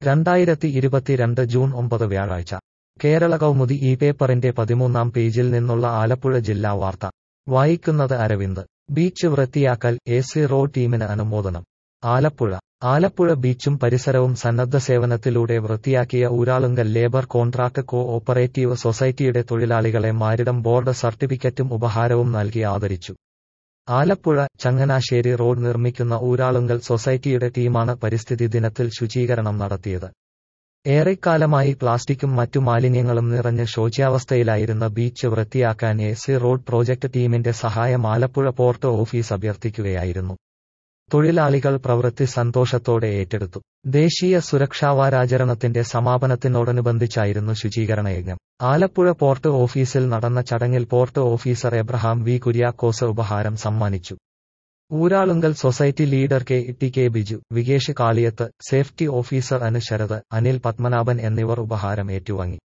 രണ്ടായിരത്തി ഇരുപത്തിരണ്ട് ജൂൺ ഒമ്പത് വ്യാഴാഴ്ച കേരള കൗമുദി ഈ പേപ്പറിന്റെ പതിമൂന്നാം പേജിൽ നിന്നുള്ള ആലപ്പുഴ ജില്ലാ വാർത്ത വായിക്കുന്നത് അരവിന്ദ് ബീച്ച് വൃത്തിയാക്കൽ എ സി റോഡ് ടീമിന് അനുമോദനം ആലപ്പുഴ ആലപ്പുഴ ബീച്ചും പരിസരവും സന്നദ്ധ സേവനത്തിലൂടെ വൃത്തിയാക്കിയ Uralungal labour contract co operative സൊസൈറ്റിയുടെ തൊഴിലാളികളെ മാരിടം ബോർഡ് സർട്ടിഫിക്കറ്റും ഉപഹാരവും നൽകി ആദരിച്ചു ആലപ്പുഴ ചങ്ങനാശ്ശേരി റോഡ് നിർമ്മിക്കുന്ന ഊരാളുങ്കൽ സൊസൈറ്റിയുടെ ടീമാണ് പരിസ്ഥിതി ദിനത്തിൽ ശുചീകരണം നടത്തിയത് ഏറെക്കാലമായി പ്ലാസ്റ്റിക്കും മറ്റു മാലിന്യങ്ങളും നിറഞ്ഞ് ശോച്യാവസ്ഥയിലായിരുന്ന ബീച്ച് വൃത്തിയാക്കാൻ എ സി റോഡ് പ്രോജക്ട് ടീമിന്റെ സഹായം ആലപ്പുഴ പോർട്ട് ഓഫീസ് അഭ്യർത്ഥിക്കുകയായിരുന്നു തൊഴിലാളികൾ പ്രവൃത്തി സന്തോഷത്തോടെ ഏറ്റെടുത്തു ദേശീയ സുരക്ഷാവാരാചരണത്തിന്റെ സമാപനത്തിനോടനുബന്ധിച്ചായിരുന്നു ശുചീകരണ യജ്ഞം ആലപ്പുഴ പോർട്ട് ഓഫീസിൽ നടന്ന ചടങ്ങിൽ port officer Abraham V Kuriakose ഉപഹാരം സമ്മാനിച്ചു Uralungal society leader K T K Biju Vikesh Kaliyath safety officer Anu Sarath Anil Padmanabhan എന്നിവർ ഉപഹാരം ഏറ്റുവാങ്ങി